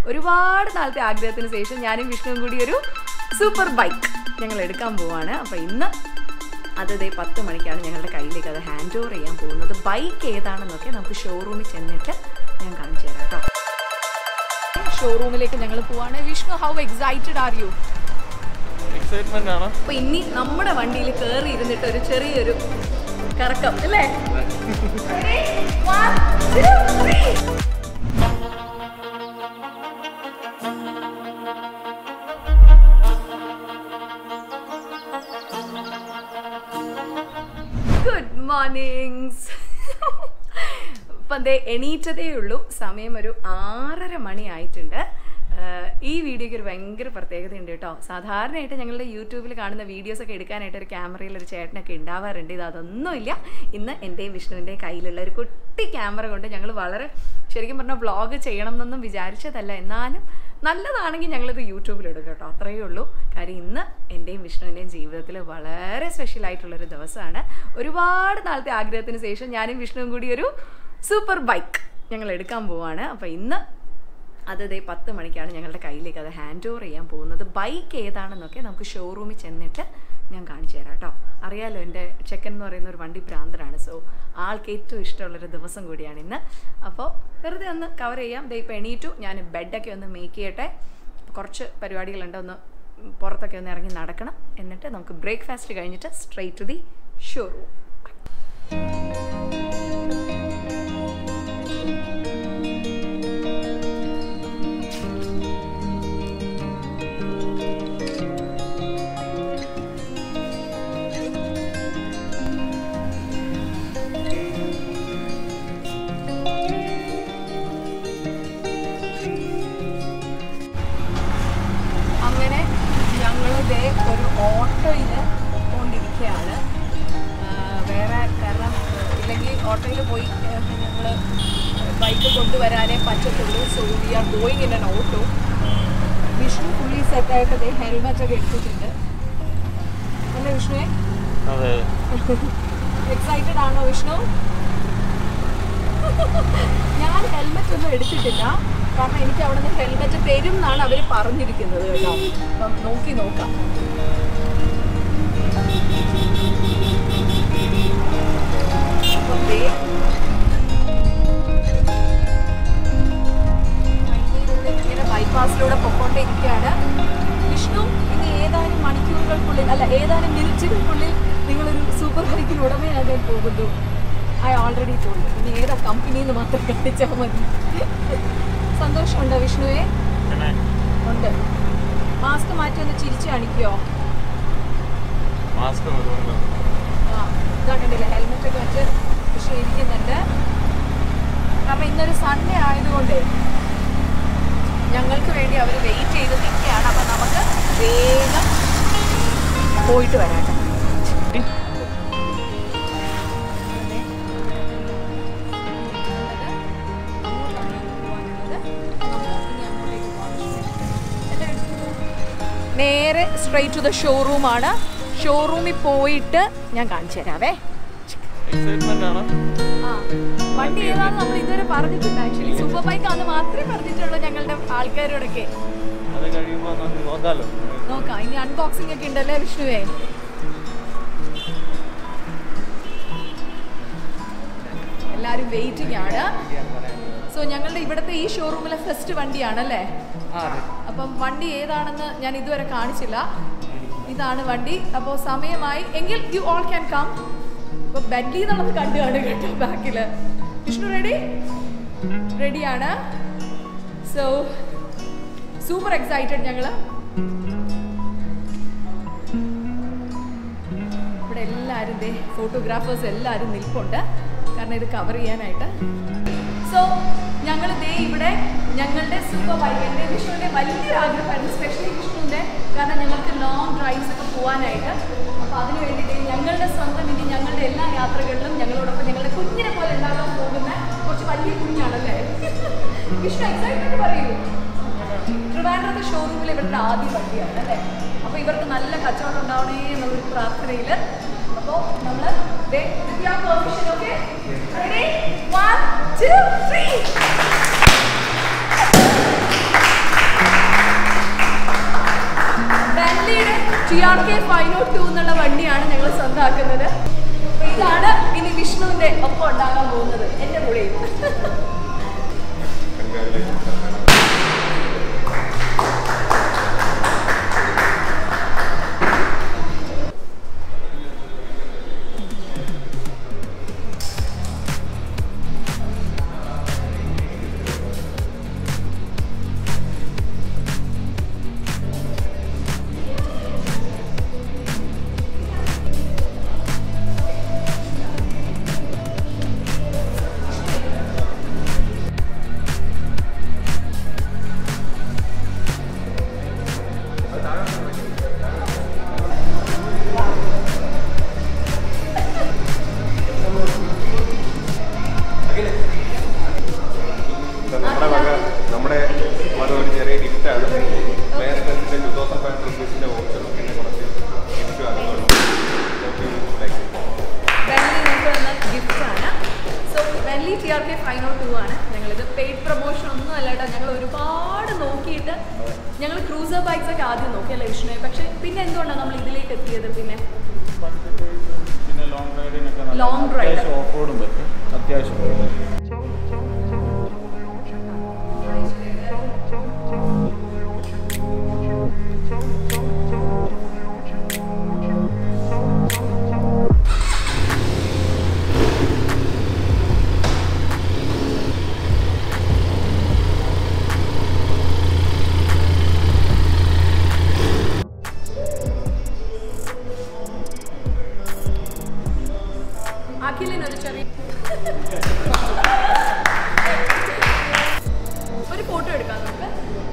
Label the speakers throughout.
Speaker 1: ഒരുപാട് നാളത്തെ ആഗ്രഹത്തിന് ശേഷം ഞാനും വിഷ്ണുവും കൂടി ഒരു സൂപ്പർ ബൈക്ക് ഞങ്ങൾ എടുക്കാൻ പോവാണ് അപ്പോൾ ഇന്ന് അത് ദേ പത്ത് മണിക്കാണ് ഞങ്ങളുടെ കയ്യിലേക്ക് അത് ഹാൻഡ് ഓവർ ചെയ്യാൻ പോകുന്നത് ബൈക്ക് ഏതാണെന്നൊക്കെ നമുക്ക് ഷോറൂമിൽ ചെന്നിട്ട് ഞാൻ കാണിച്ചു തരാം കേട്ടോ ഷോറൂമിലേക്ക് ഞങ്ങൾ പോവാണ് Vishnu how excited are you
Speaker 2: excitement ആണ്
Speaker 1: അപ്പൊ ഇനി നമ്മുടെ വണ്ടിയിൽ കയറി ഇരുന്നിട്ട് ഒരു ചെറിയൊരു കറക്കം അല്ലേ Ready? One, two, three. Good mornings അപ്പം ദേ എണീറ്റതേ ഉള്ളൂ സമയം ഒരു ആറര മണി ആയിട്ടുണ്ട് ആഹ് ഈ വീഡിയോയ്ക്ക് ഒരു ഭയങ്കര പ്രത്യേകതയുണ്ട് കേട്ടോ സാധാരണയായിട്ട് ഞങ്ങളുടെ യൂട്യൂബിൽ കാണുന്ന വീഡിയോസ് ഒക്കെ എടുക്കാനായിട്ട് ഒരു ക്യാമറയിൽ ഒരു ചേട്ടനൊക്കെ ഉണ്ടാവാറുണ്ട് ഇത് അതൊന്നുമില്ല ഇന്ന് എൻ്റെയും വിഷ്ണുവിൻ്റെയും കയ്യിലുള്ള ഒരു കുട്ടി ക്യാമറ കൊണ്ട് ഞങ്ങൾ വളരെ ശരിക്കും പറഞ്ഞാൽ വ്ളോഗ് ചെയ്യണം എന്നൊന്നും വിചാരിച്ചതല്ല എന്നാലും നല്ലതാണെങ്കിൽ ഞങ്ങളിത് യൂട്യൂബിലിടും കേട്ടോ അത്രയേ ഉള്ളൂ കാര്യം ഇന്ന് എൻ്റെയും വിഷ്ണുവിൻ്റെയും ജീവിതത്തിൽ വളരെ സ്പെഷ്യൽ ആയിട്ടുള്ളൊരു ദിവസമാണ് ഒരുപാട് നാളത്തെ ആഗ്രഹത്തിന് ശേഷം ഞാനും വിഷ്ണുവും കൂടി ഒരു സൂപ്പർ ബൈക്ക് ഞങ്ങൾ എടുക്കാൻ പോവാണ് അപ്പോൾ ഇന്ന് അത് ദേ പത്ത് മണിക്കാണ് ഞങ്ങളുടെ കയ്യിലേക്ക് അത് ഹാൻഡ് ഓവർ ചെയ്യാൻ പോകുന്നത് ബൈക്ക് ഏതാണെന്നൊക്കെ നമുക്ക് ഷോറൂമിൽ ചെന്നിട്ട് ഞാൻ കാണിച്ചു തരാം കേട്ടോ അറിയാലോ എൻ്റെ ചെക്കൻ എന്ന് പറയുന്ന ഒരു വണ്ടി ഭ്രാന്തനാണ് സോ ആൾക്ക് ഏറ്റവും ഇഷ്ടമുള്ളൊരു ദിവസം കൂടിയാണ് ഇന്ന് അപ്പോൾ വെറുതെ ഒന്ന് കവർ ചെയ്യാം ദേ ഇപ്പോൾ എണീറ്റു ഞാൻ ബെഡൊക്കെ ഒന്ന് മേക്ക് ചെയ്യട്ടെ കുറച്ച് പരിപാടികളുണ്ട് ഒന്ന് പുറത്തൊക്കെ ഒന്ന് ഇറങ്ങി നടക്കണം എന്നിട്ട് നമുക്ക് ബ്രേക്ക്ഫാസ്റ്റ് കഴിഞ്ഞിട്ട് സ്ട്രെയിറ്റ് ടു ദി ഷോറൂം അങ്ങനെ ഞങ്ങൾ ദേ ഒരു ഓട്ടോയിൽ കൊണ്ടിരിക്കുകയാണ് വേറെ കാരണം ഇല്ലെങ്കിൽ ഓട്ടോയിൽ പോയി ഞങ്ങൾ ബൈക്ക് കൊണ്ടുവരാനേ പറ്റത്തുള്ളൂ so we are going in an auto Vishnu fully സെറ്റായിട്ട് ദേ ഹെൽമെറ്റ് ഒക്കെ എടുത്തിട്ടുണ്ട് അല്ലേ വിഷ്ണുവേ
Speaker 2: അതെ
Speaker 1: എക്സൈറ്റഡ് ആണോ വിഷ്ണു ഞാൻ ഹെൽമെറ്റ് ഒന്നും എടുത്തിട്ടില്ല കാരണം എനിക്ക് അവിടെ നിന്ന് ഹെൽമെറ്റ് തരും എന്നാണ് അവർ പറഞ്ഞിരിക്കുന്നത് കേട്ടോ അപ്പം നോക്കി നോക്കാം അപ്പം ദേ ഹൈവേയിലൂടെ ഇങ്ങനെ ബൈപ്പാസിലൂടെ പൊക്കോണ്ടിരിക്കുകയാണ് വിഷ്ണു ഇനി ഏതാനും മണിക്കൂറുകൾക്കുള്ളിൽ അല്ല ഏതാനും മിനിറ്റുകൾക്കുള്ളിൽ നിങ്ങളൊരു സൂപ്പർ ബൈക്കിന് ഉടമയാകാൻ പോകുന്നു ഐ ഓൾറെഡി പോയി ഇനി ഏതാ കമ്പനി എന്ന് മാത്രം കണ്ടിച്ചാൽ മതി സന്തോഷമുണ്ടോ വിഷ്ണുവേ
Speaker 2: പിന്നെ
Speaker 1: ഉണ്ട് മാസ്ക് മാറ്റി ഒന്ന് ചിരിച്ചു കാണിക്കുമോ
Speaker 2: മാസ്ക് വരുന്നുണ്ട്
Speaker 1: ആ ഇതാ കണ്ടില്ലേ ഹെൽമെറ്റ് ഒക്കെ വെച്ച് വിഷ്ണു ഇരിക്കുന്നുണ്ട് കാരണം ഇന്നൊരു സൺഡേ ആയതുകൊണ്ട് ഞങ്ങൾക്ക് വേണ്ടി അവർ വെയിറ്റ് ചെയ്ത് നിൽക്കുകയാണ് അപ്പം നമുക്ക് വേഗം പോയിട്ട് വരാം കേട്ടോ നേരെ സ്ട്രൈറ്റ് ടു ദ ഷോറൂമാണ് ഷോറൂമിൽ പോയിട്ട് ഞാൻ കാണിച്ചു തരാവേ
Speaker 2: എക്സൈറ്റ്മെന്റ് ആണ്
Speaker 1: ആ വണ്ടി ഏതാണെന്ന് നമ്മൾ ഇതുവരെ പറഞ്ഞിട്ടുണ്ട് ആക്ച്വലി സൂപ്പർ ബൈക്ക് ആണെന്ന് മാത്രമേ പറഞ്ഞിട്ടുള്ളൂ ഞങ്ങളുടെ ആൾക്കാരോടൊക്കെ
Speaker 2: അത് കഴിയുമ്പോൾ നമുക്ക് നോക്കാമല്ലോ
Speaker 1: നോക്കാം ഇനി അൺബോക്സിംഗ് ഒക്കെ ഉണ്ടല്ലേ വിഷ്ണുവേ എല്ലാവരും വെയിറ്റിംഗ് ആണ് സോ ഞങ്ങളുടെ ഇവിടുത്തെ ഈ ഷോറൂമിലെ ഫസ്റ്റ് വണ്ടിയാണല്ലേ അപ്പം വണ്ടി ഏതാണെന്ന് ഞാൻ ഇതുവരെ കാണിച്ചില്ല ഇതാണ് വണ്ടി അപ്പോൾ സമയമായി എങ്കിൽ യു ഓൾ ക്യാൻ കം അപ്പോൾ ബെഡ്ലി എന്നുള്ളത് കണ്ടു കാണും കേട്ടോ ബാക്കിൽ വിഷ്ണു റെഡി റെഡിയാണ് സോ സൂപ്പർ എക്സൈറ്റഡ് ഞങ്ങൾ ഇവിടെ എല്ലാവരും ദേ ഫോട്ടോഗ്രാഫേഴ്സ് എല്ലാവരും നിൽപ്പുണ്ട് കാരണം ഇത് കവർ ചെയ്യാനായിട്ട് സോ ഞങ്ങൾ ദേ ഇവിടെ ഞങ്ങളുടെ സൂപ്പർ ബൈക്ക് എൻ്റെ വിഷ്ണുവിൻ്റെ വലിയൊരു ആഗ്രഹമായിരുന്നു സ്പെഷ്യലി വിഷ്ണുവിൻ്റെ കാരണം ഞങ്ങൾക്ക് ലോങ് ഡ്രൈവ്സ് ഒക്കെ പോകാനായിട്ട് അപ്പോൾ അതിന് വേണ്ടിയിട്ട് ഞങ്ങളുടെ സ്വന്തം ഇനി ഞങ്ങളുടെ എല്ലാ യാത്രകളിലും ഞങ്ങളോടൊപ്പം ഞങ്ങളുടെ കുഞ്ഞിനെ പോലെ ഉണ്ടാകാൻ പോകുന്ന കുറച്ച് വലിയ കുഞ്ഞാണല്ലേ വിഷ്ണു എക്സൈറ്റ്മെന്റ് പറയൂ ട്രിവാൻഡ്രത്തെ ഷോറൂമിൽ ഇവരുടെ ആദ്യ വണ്ടിയാണ് അല്ലേ അപ്പോൾ ഇവർക്ക് നല്ല കച്ചവടം ഉണ്ടാവണേ എന്നുള്ളൊരു പ്രാർത്ഥനയിൽ അപ്പോൾ നമ്മൾ okay ready one two three T R K five nought two എന്നുള്ള വണ്ടിയാണ് ഞങ്ങൾ സ്വന്തമാക്കുന്നത് അപ്പൊ ഇതാണ് ഇനി വിഷ്ണുവിന്റെ ഒപ്പം ഉണ്ടാകാൻ പോകുന്നത് എന്റെ കൂടെയും
Speaker 3: നമ്മുടെ വക നമ്മുടെ വക ഒരു ചെറിയ ഗിഫ്റ്റാണ് വേറെ ബസ്സിന്റെ ടു തൗസൻഡ് ഫൈവ് റുപ്പീസിന്റെ വോച്ചറും പിന്നെ കുറച്ച് ഗിഫ്റ്റ് അതുകൊണ്ട് ലൈക്ക്
Speaker 1: ബെൻലി നമുക്ക് തന്ന ഗിഫ്റ്റ് ആണ് so Benelli T R K five nought two ആണ് ഞങ്ങളിത് പെയ്ഡ് പ്രൊമോഷൻ ഒന്നും അല്ല കേട്ടോ ഞങ്ങൾ ഒരുപാട് നോക്കിയിട്ട് ഞങ്ങൾ ക്രൂസർ ബൈക്സ് ഒക്കെ ആദ്യം നോക്കിയല്ലേ വിഷ്ണുവെ പക്ഷെ പിന്നെ എന്തുകൊണ്ടാണ് നമ്മൾ ഇതിലേക്ക് എത്തിയത് പിന്നെ
Speaker 2: പിന്നെ ലോങ് റൈഡിനൊക്കെ നല്ല
Speaker 1: Long ride.
Speaker 2: അത്യാവശ്യം ഓഫ് റോഡും പറ്റും അത്യാവശ്യം
Speaker 1: അഖിലിന് ഒരു ചെറിയ ഒരു ഫോട്ടോ എടുക്കാം നമുക്ക്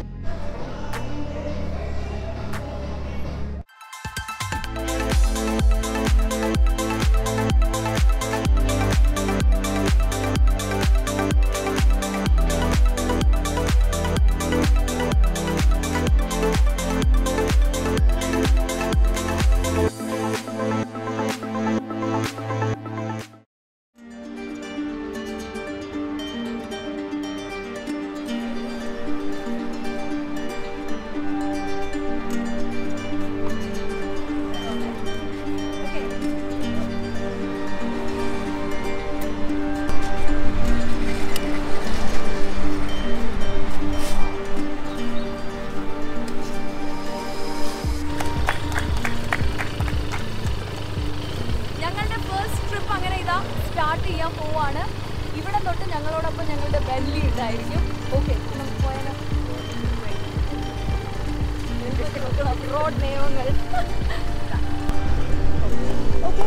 Speaker 1: ഞങ്ങളുടെ ഫസ്റ്റ് ട്രിപ്പ് അങ്ങനെ ഇതാ സ്റ്റാർട്ട് ചെയ്യാൻ പോവാണ് ഇവിടെ തൊട്ട് ഞങ്ങളോടൊപ്പം ഞങ്ങളുടെ ബെല്ലി ഉണ്ടായിരിക്കും ഓക്കെ നമുക്ക് പോയാലോ റോഡ് നിയമങ്ങൾ ഓക്കെ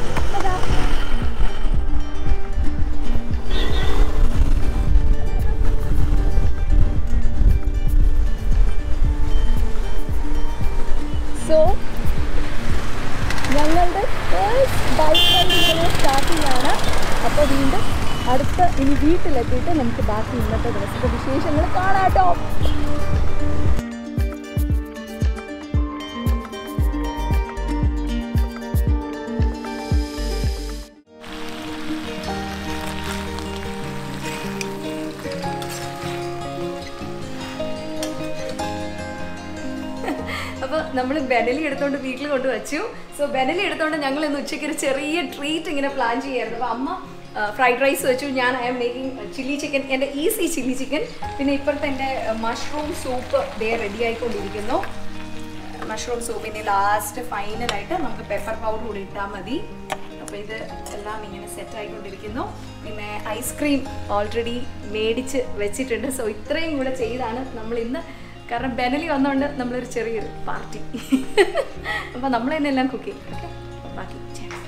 Speaker 1: സോ ഞങ്ങളുടെ ഫസ്റ്റ് ബൈക്ക് റൈഡിങ്ങിന് സ്റ്റാർട്ടിംഗ് ആണ് അപ്പോൾ വീണ്ടും അടുത്ത ഇനി വീട്ടിലെത്തിയിട്ട് നമുക്ക് ബാക്കി ഇന്നത്തെ ദിവസത്തെ വിശേഷങ്ങൾ കാണാട്ടോ അപ്പോൾ നമ്മൾ ബെനലി എടുത്തോണ്ട് വീട്ടിൽ കൊണ്ട് വെച്ചു സോ ബെനലി എടുത്തോണ്ട് ഞങ്ങൾ ഇന്ന് ഉച്ചയ്ക്ക് ഒരു ചെറിയ ട്രീറ്റ് ഇങ്ങനെ പ്ലാൻ ചെയ്യായിരുന്നു അപ്പോൾ അമ്മ ഫ്രൈഡ് റൈസ് വെച്ചു ഞാൻ I'm making chilli chicken എൻ്റെ ഈസി ചില്ലി ചിക്കൻ പിന്നെ ഇപ്പോഴത്തെ എൻ്റെ മഷ്റൂം സൂപ്പ് ദേ റെഡി ആയിക്കൊണ്ടിരിക്കുന്നു മഷ്റൂം സൂപ്പിൻ്റെ ലാസ്റ്റ് ഫൈനലായിട്ട് നമുക്ക് പെപ്പർ പൗഡർ കൂടി ഇട്ടാൽ മതി അപ്പോൾ ഇത് എല്ലാം ഇങ്ങനെ സെറ്റ് ആയിക്കൊണ്ടിരിക്കുന്നു പിന്നെ ഐസ്ക്രീം ഓൾറെഡി മേടിച്ച് വെച്ചിട്ടുണ്ട് സോ ഇത്രയും കൂടെ ചെയ്താണ് നമ്മൾ ഇന്ന് കാരണം ബെനലി വന്നുകൊണ്ട് നമ്മളൊരു ചെറിയൊരു പാർട്ടി അപ്പോൾ നമ്മൾ തന്നെ എല്ലാം കുക്ക് ചെയ്യും ഓക്കെ ബാക്കി ചെയ്യാം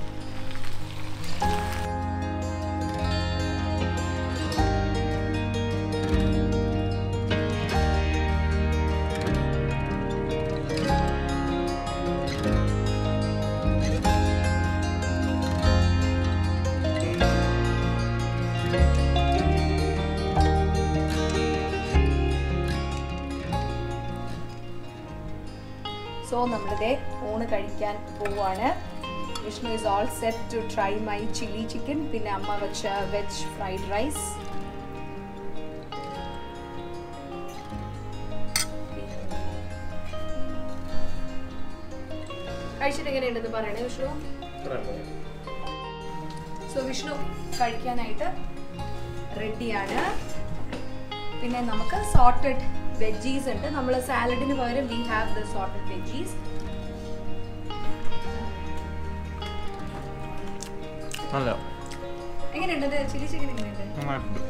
Speaker 1: സോ നമ്മളിതേ ഊണ് കഴിക്കാൻ പോവാണ് Vishnu is all set to try my chilli chicken പിന്നെ അമ്മ വെച്ച വെജ് ഫ്രൈഡ് റൈസ് കഴിച്ചിട്ട് എങ്ങനെയുണ്ടെന്ന് പറയണേ വിഷ്ണു
Speaker 2: ഇത്രയും മതി.
Speaker 1: സോ വിഷ്ണു കഴിക്കാനായിട്ട് റെഡിയാണ് പിന്നെ നമുക്ക് സോർട്ടഡ് വെജീസ് ഉണ്ട് നമ്മൾ സാലഡിന് പകരം we have the sorted veggies
Speaker 2: നല്ല
Speaker 1: എങ്ങനെയുണ്ട് ചില്ലി ചിക്കൻ എങ്ങനെയുണ്ട്
Speaker 2: നന്നായിട്ടുണ്ട്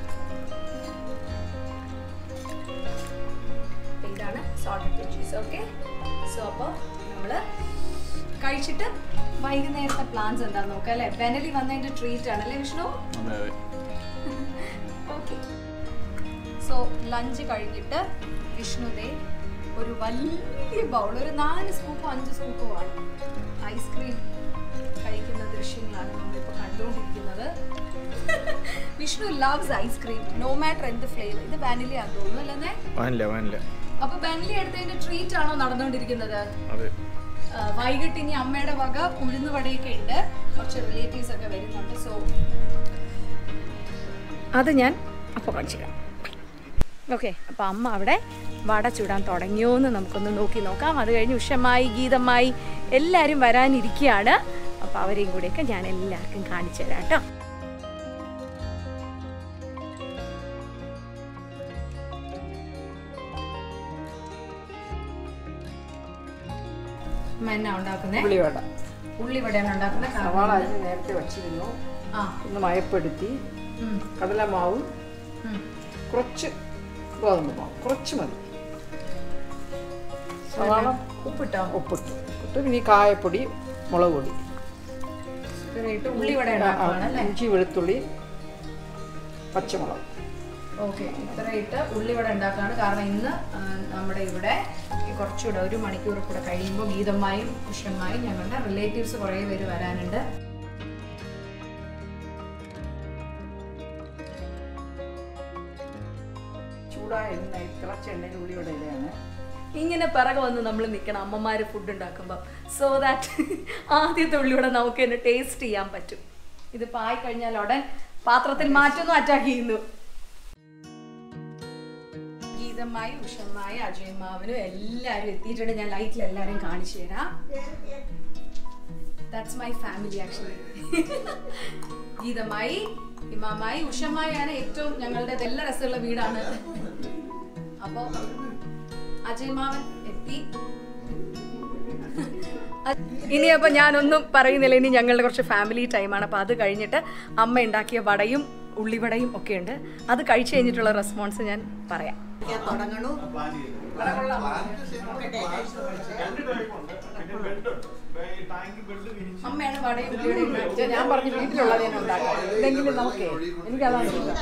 Speaker 1: അപ്പൊ ഇതാണ് സോൾട്ടഡ് വെജീസ് ഓക്കെ സോ അപ്പോൾ നമ്മൾ കഴിച്ചിട്ട് വൈകുന്നേരത്തെ പ്ലാൻസ് എന്താന്ന് നോക്കാം അല്ലേ ബെനലി വന്നതിന്റെ ട്രീറ്റ് ആണ് അല്ലേ വിഷ്ണു
Speaker 2: അതെ അതെ
Speaker 1: ഓക്കെ സോ ലഞ്ച് കഴിഞ്ഞിട്ട് വിഷ്ണുദേ ഒരു വലിയ ബൗൾ ഒരു നാല് സ്കൂപ്പോ അഞ്ച് സ്കൂപ്പോ ആണ് ഐസ്ക്രീം കഴിക്കുന്ന ദൃശ്യങ്ങളാണ് നമ്മളിപ്പോൾ കണ്ടുകൊണ്ടിരിക്കുന്നത് Vishnu loves ice cream no matter എന്ത് ഫ്ലേവർ ഇത് വാനില ആണെന്ന് തോന്നുന്നു അല്ലേ
Speaker 2: വാനില്ല വാനില്ല
Speaker 1: അപ്പൊ വാനില എടുത്തതിന്റെ ട്രീറ്റ് ആണോ നടന്നുകൊണ്ടിരിക്കുന്നത്
Speaker 2: അതെ
Speaker 1: ആ, വൈകിട്ട് ഇനി അമ്മയുടെ വക ഉഴുന്നുവടയൊക്കെ ഉണ്ട് കുറച്ച് റിലേറ്റീവ്സ് ഒക്കെ വരുന്നുണ്ട് സോ അത് ഞാൻ അപ്പോൾ കാണിച്ചുതരാം ഓക്കെ അപ്പോൾ അമ്മ അവിടെ വട ചുടാൻ തുടങ്ങിയോ എന്ന് നമുക്കൊന്ന് നോക്കി നോക്കാം അത് കഴിഞ്ഞ് ഉഷമായി ഗീതമായി എല്ലാവരും വരാനിരിക്കുകയാണ് അപ്പോൾ അവരെയും കൂടെയൊക്കെ ഞാൻ എല്ലാവർക്കും കാണിച്ചു തരാം കേട്ടോ അമ്മ എന്നാ ഉണ്ടാക്കുന്നത്
Speaker 4: ഉള്ളിവട
Speaker 1: ഉള്ളിവടയാണ് ഉണ്ടാക്കുന്നത്
Speaker 4: സവാള അരിഞ്ഞ് നേരത്തെ വച്ചിരുന്നു
Speaker 1: ആ
Speaker 4: ഒന്ന് മയപ്പെടുത്തി
Speaker 1: ഉം,
Speaker 4: കടലമാവും
Speaker 1: ഉം.
Speaker 4: കുറച്ച് ഗോതമ്പ് മാവും കുറച്ച് മതി സവാള
Speaker 1: ഉപ്പിട്ടോ
Speaker 4: ഉപ്പിട്ടു ഉപ്പിട്ട് പിന്നെ ഈ കായപ്പൊടി മുളക് പൊടി
Speaker 1: ഇത്രയിട്ട് ഉള്ളിവട
Speaker 4: ആ,
Speaker 1: ഉണ്ടാക്കുകയാണ് അല്ലേ
Speaker 4: ഇഞ്ചി വെളുത്തുള്ളി പച്ചമുളക്
Speaker 1: ഓക്കെ ഇത്രയിട്ട് ഉള്ളിവട ഉണ്ടാക്കുകയാണ് കാരണം ഇന്ന് ആ, നമ്മുടെ ഇവിടെ ഈ കുറച്ചുകൂടെ ഒരു മണിക്കൂർ കൂടെ കഴിയുമ്പോൾ ഗീതമായും ഉഷമായും ഞങ്ങളുടെ റിലേറ്റീവ്സ് കുറേ പേര് വരാനുണ്ട്
Speaker 4: ചൂടായ എണ്ണ തിളച്ച എണ്ണയിൽ ഉള്ളിവട ഇലയാണ്
Speaker 1: ഇങ്ങനെ പിറകെ വന്ന് നമ്മൾ നിൽക്കണം അമ്മമാർ ഫുഡ് ഉണ്ടാക്കുമ്പോൾ സോ ദാറ്റ് ആദ്യത്തെ ഉള്ളിവട നമുക്ക് തന്നെ ടേസ്റ്റ് ചെയ്യാൻ പറ്റും ഇത് പായി കഴിഞ്ഞാൽ ഉടൻ പാത്രത്തിൽ മാറ്റുന്നു അറ്റാക്ക് ചെയ്യുന്നു ഗീതമായി ഉഷമായി അജയമാവനും എല്ലാവരും എത്തിയിട്ടുണ്ട് ഞാൻ ലൈറ്റിൽ എല്ലാവരെയും കാണിച്ചു തരാം ദാറ്റ്സ് മൈ ഫാമിലി ആക്ച്വലി ഗീതമായി ഇമാമായി ഉഷമായാണ് ഏറ്റവും ഞങ്ങളുടെ എല്ലാ രസമുള്ള വീടാണ് അപ്പോൾ അജയമാവൻ എത്തി ഇനി അപ്പൊ ഞാനൊന്നും പറയുന്നില്ല ഇനി ഞങ്ങളുടെ കുറച്ച് ഫാമിലി ടൈമാണ് അപ്പൊ അത് കഴിഞ്ഞിട്ട് അമ്മ ഉണ്ടാക്കിയ വടയും ഉള്ളിവടയും ഒക്കെ ഉണ്ട് അത് കഴിച്ചു കഴിഞ്ഞിട്ടുള്ള റെസ്പോൺസ് ഞാൻ പറയാം അമ്മയാണ് വടയും ഉള്ളിവടയും ഉണ്ടാക്കിയത്.
Speaker 4: ഞാൻ പറഞ്ഞു വീട്ടിലുള്ളത് ഞാൻ ഉണ്ടാക്കാം എന്തെങ്കിലും നോക്കേ എനിക്കതാണ് ഇഷ്ടം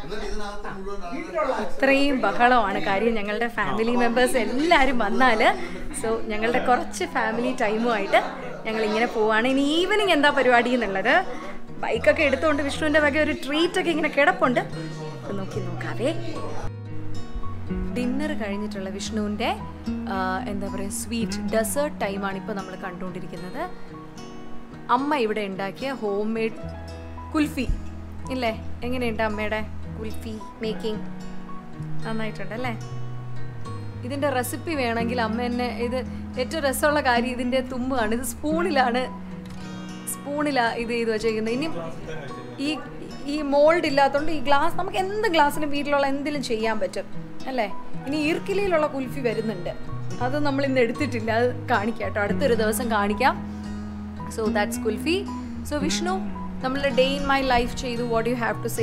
Speaker 1: ഇത്രയും ബഹളമാണ് കാര്യം ഞങ്ങളുടെ ഫാമിലി മെമ്പേഴ്സ് എല്ലാവരും വന്നാൽ സോ ഞങ്ങളുടെ കുറച്ച് ഫാമിലി ടൈമുമായിട്ട് ഞങ്ങൾ ഇങ്ങനെ പോവാണ് ഇനി ഈവനിങ് എന്താ പരിപാടി എന്നുള്ളത് ബൈക്കൊക്കെ എടുത്തുകൊണ്ട് വിഷ്ണുവിൻ്റെ വക ഒരു ട്രീറ്റൊക്കെ ഇങ്ങനെ കിടപ്പുണ്ട് അത് നോക്കി നോക്കാവേ ഡിന്നർ കഴിഞ്ഞിട്ടുള്ള വിഷ്ണുവിൻ്റെ ആ, എന്താ പറയുക സ്വീറ്റ് ഡെസേർട്ട് ടൈമാണ് ഇപ്പോൾ നമ്മൾ കണ്ടുകൊണ്ടിരിക്കുന്നത് അമ്മ ഇവിടെ ഉണ്ടാക്കിയ ഹോം മെയ്ഡ് കുൽഫി ഇല്ലേ എങ്ങനെയുണ്ട് അമ്മയുടെ കുൽഫി മേക്കിംഗ് നന്നായിട്ടുണ്ടല്ലേ ഇതിൻ്റെ റെസിപ്പി വേണമെങ്കിൽ അമ്മ എന്നെ ഇത് ഏറ്റവും രസമുള്ള കാര്യം ഇതിൻ്റെ തുമ്പാണ് ഇത് സ്പൂണിലാണ് സ്പൂണിലാണ് ഇത് ചെയ്ത് വെച്ചേക്കുന്നത് ഇനി ഈ ഈ മോൾഡ് ഇല്ലാത്തതുകൊണ്ട് ഈ ഗ്ലാസ് നമുക്ക് എന്ത് ഗ്ലാസ്സിലും വീട്ടിലുള്ള എന്തെങ്കിലും ചെയ്യാൻ പറ്റും അല്ലേ ഇനി ഈർക്കിലിയിലുള്ള കുൽഫി വരുന്നുണ്ട് അത് നമ്മൾ ഇന്ന് എടുത്തിട്ടില്ല അത് കാണിക്കാം കേട്ടോ അടുത്തൊരു ദിവസം കാണിക്കാം so that's kulfi so Vishnu നമ്മളുടെ ഡേ ഇൻ മൈ ലൈഫ് ചെയ്തു what you have to say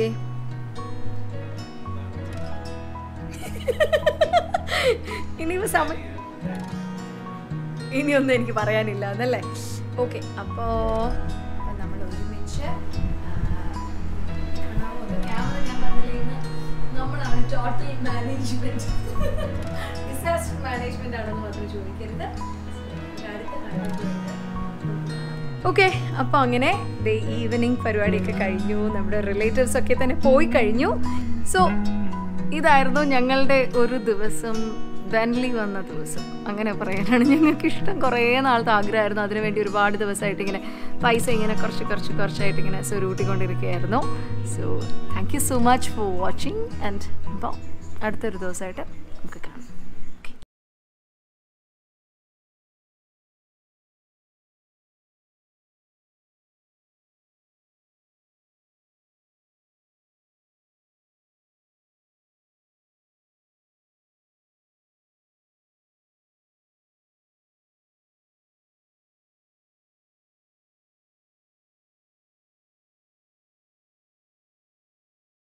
Speaker 1: ഇനിയിപ്പോൾ സമയം ഇനിയൊന്നും എനിക്ക് പറയാനില്ല എന്നല്ലേ ഓക്കെ അപ്പോൾ നമ്മൾ ഒരുമിച്ച് ക്യാമറ ഞാൻ പറഞ്ഞില്ലേ ഇന്ന് നമ്മളാണ് ടോട്ടൽ മാനേജ്മെന്റ് ഡിസാസ്റ്റർ മാനേജ്മെന്റ് ആണെന്ന് മാത്രം ചോദിക്കരുത് അടുത്ത കാര്യം ഓക്കെ അപ്പോൾ അങ്ങനെ ദേ ഈവനിങ് പരിപാടിയൊക്കെ കഴിഞ്ഞു നമ്മുടെ റിലേറ്റീവ്സ് ഒക്കെ തന്നെ പോയി കഴിഞ്ഞു സോ ഇതായിരുന്നു ഞങ്ങളുടെ ഒരു ദിവസം ബെൻലി വന്ന ദിവസം അങ്ങനെ പറയാനാണ് ഞങ്ങൾക്ക് ഇഷ്ടം കുറേ നാളത്തെ ആഗ്രഹമായിരുന്നു അതിനുവേണ്ടി ഒരുപാട് ദിവസമായിട്ട് ഇങ്ങനെ പൈസ ഇങ്ങനെ കുറച്ച് കുറച്ച് കുറച്ചായിട്ട് ഇങ്ങനെ സ്വരൂട്ടിക്കൊണ്ടിരിക്കുകയായിരുന്നു so thank you so much for watching and അപ്പോൾ അടുത്തൊരു ദിവസമായിട്ട് നമുക്ക് കാണാം